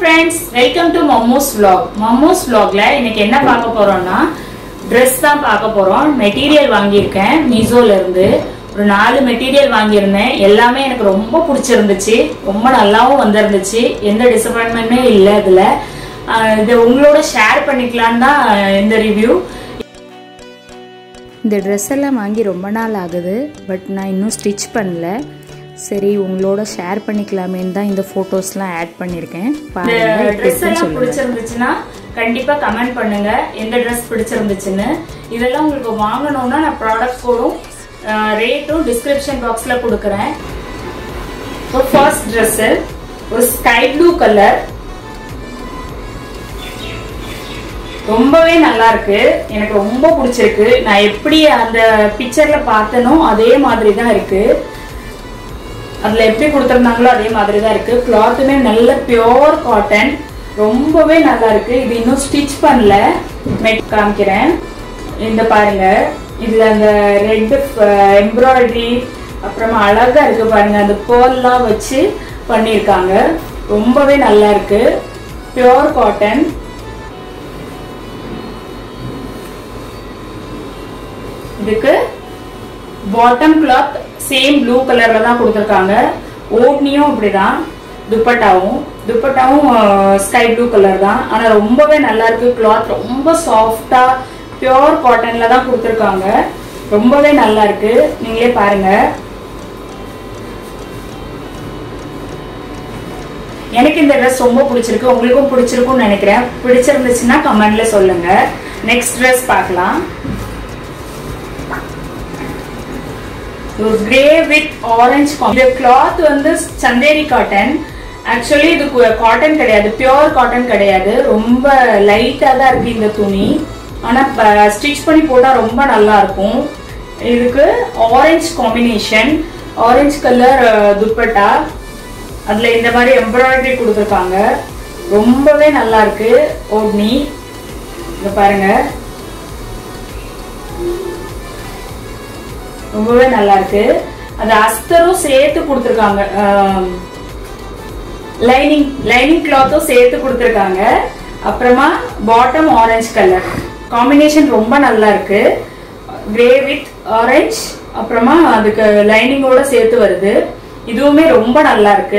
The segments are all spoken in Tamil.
friends welcome to Mammu's vlog Mammu's vlogல இன்னைக்கு என்ன பார்க்க போறோம்னா ட்ரெஸ் தான் பார்க்க போறோம் மெட்டீரியல் வாங்கியிருக்கேன் மீசோல இருந்து ஒரு நாலு மெட்டீரியல் வாங்கியிருந்தேன் எல்லாமே எனக்கு ரொம்ப பிடிச்சிருந்துச்சு ரொம்ப நல்லாவும் வந்திருந்துச்சு எந்த டிசப்பாயின்மெண்ட்டுமே இல்லை இதுல ஆஹ் இது உங்களோட ஷேர் பண்ணிக்கலான்னு தான் இந்த ரிவ்யூ இந்த ட்ரெஸ் எல்லாம் வாங்கி ரொம்ப நாள் ஆகுது பட் நான் இன்னும் ஸ்டிச் பண்ணல சரி உங்களோட ஷேர் பண்ணிக்கலாமேன்னு தான் இந்த ஃபோட்டோஸ்லாம் ஆட் பண்ணியிருக்கேன் இந்த பாருங்க எப்படி ட்ரெஸ் இருக்குன்னு எல்லாம் சொல்லுங்க பிடிச்சிருந்துச்சுன்னா கண்டிப்பா கமெண்ட் பண்ணுங்க எந்த ட்ரெஸ் பிடிச்சிருந்துச்சுன்னு இதெல்லாம் உங்களுக்கு வாங்கணும்னா நான் ப்ராடக்ட் கோடும் ரேட்டும் டிஸ்கிரிப்ஷன் பாக்ஸ்ல கொடுக்குறேன் ஒரு ஃபர்ஸ்ட் Dress ஒரு ஸ்கை ப்ளூ கலர் ரொம்பவே நல்லா இருக்கு எனக்கு ரொம்ப பிடிச்சிருக்கு நான் எப்படி அந்த பிக்சர்ல பார்த்தனோ அதே மாதிரி தான் இருக்கு அதுல எப்படி கொடுத்துருந்தாங்களோ அதே மாதிரி தான் இருக்கு கிளாத்துமே நல்ல பியோர் காட்டன் ரொம்பவே நல்லா இருக்கு இது இன்னும் ஸ்டிச் பண்ணல மெட் காமிக்கிறேன் இந்த பாருங்க இதுல அந்த ரெட் எம்ப்ராய்டரி அப்புறமா அழகா இருக்கு பாருங்க அந்த பேர்லாம் வச்சு பண்ணியிருக்காங்க ரொம்பவே நல்லா இருக்கு பியோர் காட்டன் இதுக்கு பாட்டம் கிளாத் சேம் ப்ளூ கலர்ல தான் கொடுத்துருக்காங்க ஓட்னியும் அப்படிதான் துப்பட்டாவும் துப்பட்டாவும் ஸ்கை ப்ளூ கலர் தான் ஆனா ரொம்பவே நல்லா இருக்கு கிளாத் ரொம்ப சாஃப்டா பியோர் காட்டன்ல தான் கொடுத்துருக்காங்க ரொம்பவே நல்லா இருக்கு நீங்களே பாருங்க எனக்கு இந்த ட்ரெஸ் ரொம்ப பிடிச்சிருக்கு உங்களுக்கும் பிடிச்சிருக்கும்னு நினைக்கிறேன் பிடிச்சிருந்துச்சுன்னா கமெண்ட்ல சொல்லுங்க நெக்ஸ்ட் ட்ரெஸ் பார்க்கலாம் ஒரு கிரே வித் ஆரஞ்சு இது கிளாத் வந்து சந்தேரி காட்டன் ஆக்சுவலி இது காட்டன் கிடையாது பியோர் காட்டன் கிடையாது ரொம்ப லைட்டா தான் இருக்கு இந்த துணி ஆனா ஸ்டிச் பண்ணி போட்டா ரொம்ப நல்லா இருக்கும் இதுக்கு orange combination orange colour dupatta அதுல இந்த மாதிரி எம்ப்ராய்டரி கொடுத்துருக்காங்க ரொம்பவே நல்லா இருக்கு ஓட்னி இங்க பாருங்க ரொம்பவே நல்லா இருக்கு அது அஸ்தரும் சேர்த்து கொடுத்துருக்காங்க லைனிங் லைனிங் கிளாத்தும் சேர்த்து கொடுத்துருக்காங்க அப்புறமா பாட்டம் ஆரஞ்சு கலர் காம்பினேஷன் ரொம்ப நல்லா இருக்கு கிரே வித் ஆரஞ்சு அப்புறமா அதுக்கு லைனிங்கோட சேர்த்து வருது இதுவுமே ரொம்ப நல்லா இருக்கு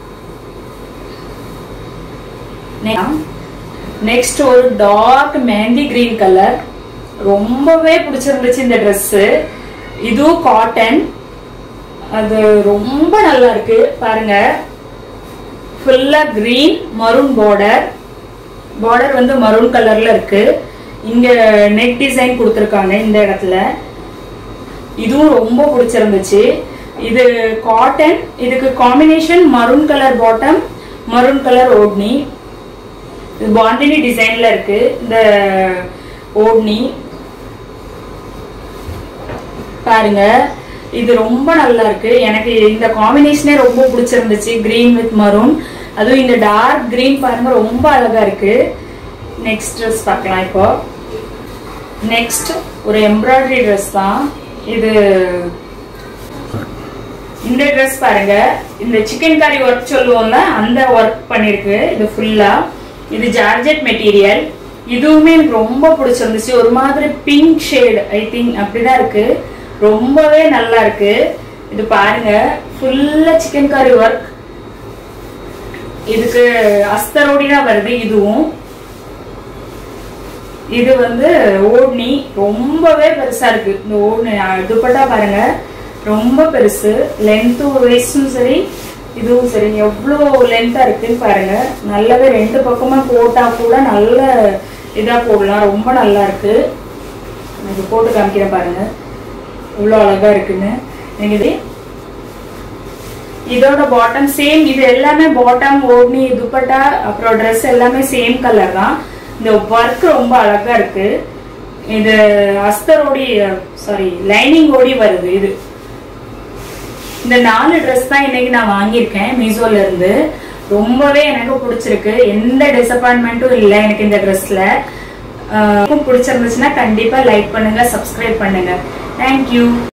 நெக்ஸ்ட் ஒரு டார்க் மெஹந்தி கிரீன் கலர் ரொம்பவே பிடிச்சிருந்துச்சு இந்த ட்ரெஸ்ஸு இதுவும் காட்டன் அது ரொம்ப நல்லா இருக்கு பாருங்க ஃபுல்லா கிரீன் மரூன் பார்டர் பார்டர் வந்து மரூன் கலர்ல இருக்கு இங்க நெக் டிசைன் கொடுத்துருக்காங்க இந்த இடத்துல இதுவும் ரொம்ப பிடிச்சிருந்துச்சு இது காட்டன் இதுக்கு combination maroon colour bottom maroon colour odhni இது பாண்டினி டிசைன்ல இருக்கு இந்த ஓட்னி பாருங்க இது ரொம்ப நல்லா இருக்கு எனக்கு இந்த காம்பினேஷனே ரொம்ப பிடிச்சிருந்துச்சு கிரீன் வித் மரூன் அதுவும் இந்த டார்க் கிரீன் பாருங்க ரொம்ப அழகா இருக்கு நெக்ஸ்ட் ட்ரெஸ் பார்க்கலாம் இப்போ நெக்ஸ்ட் ஒரு எம்ப்ராய்டரி ட்ரெஸ் தான் இது இந்த ட்ரெஸ் பாருங்க இந்த சிக்கன் கறி ஒர்க் சொல்லுவோம்ல அந்த ஒர்க் பண்ணிருக்கு இது ஃபுல்லா இது ஜார்ஜெட் மெட்டீரியல் இதுவுமே எனக்கு ரொம்ப பிடிச்சிருந்துச்சு ஒரு மாதிரி பிங்க் ஷேடு ஐ திங்க் அப்படிதான் இருக்கு ரொம்பவே நல்லா இருக்கு இது பாருங்க ஃபுல்லா சிக்கன் கறி ஒர்க் இதுக்கு அஸ்தரோடி தான் வருது இதுவும் இது வந்து ஓட்னி ரொம்பவே பெருசா இருக்கு இந்த ஓட்னி துப்பட்டா பாருங்க ரொம்ப பெருசு லென்த்தும் வேஸ்டும் சரி இதுவும் சரி எவ்வளோ லென்த்தா இருக்குன்னு பாருங்க நல்லாவே ரெண்டு பக்கமா போட்டா கூட நல்ல இதா போடலாம் ரொம்ப நல்லா இருக்கு இது போட்டு காமிக்கிறேன் பாருங்க இவ்வளோ அழகா இருக்குன்னு நீங்க இது இதோட பாட்டம் சேம் இது எல்லாமே பாட்டம் ஓட்னி துப்பட்டா அப்புறம் ட்ரெஸ் எல்லாமே சேம் கலர் தான் இந்த ஒர்க் ரொம்ப அழகா இருக்கு இது அஸ்தரோடி சாரி லைனிங் ஓடி வருது இது இந்த நாலு ட்ரெஸ் தான் இன்னைக்கு நான் வாங்கியிருக்கேன் மீசோல இருந்து ரொம்பவே எனக்கு பிடிச்சிருக்கு எந்த டிசப்பாயின்மெண்ட்டும் இல்லை எனக்கு இந்த ட்ரெஸ்ல பிடிச்சிருந்துச்சுன்னா கண்டிப்பா லைக் பண்ணுங்க சப்ஸ்கிரைப் பண்ணுங்க தேங்க்யூ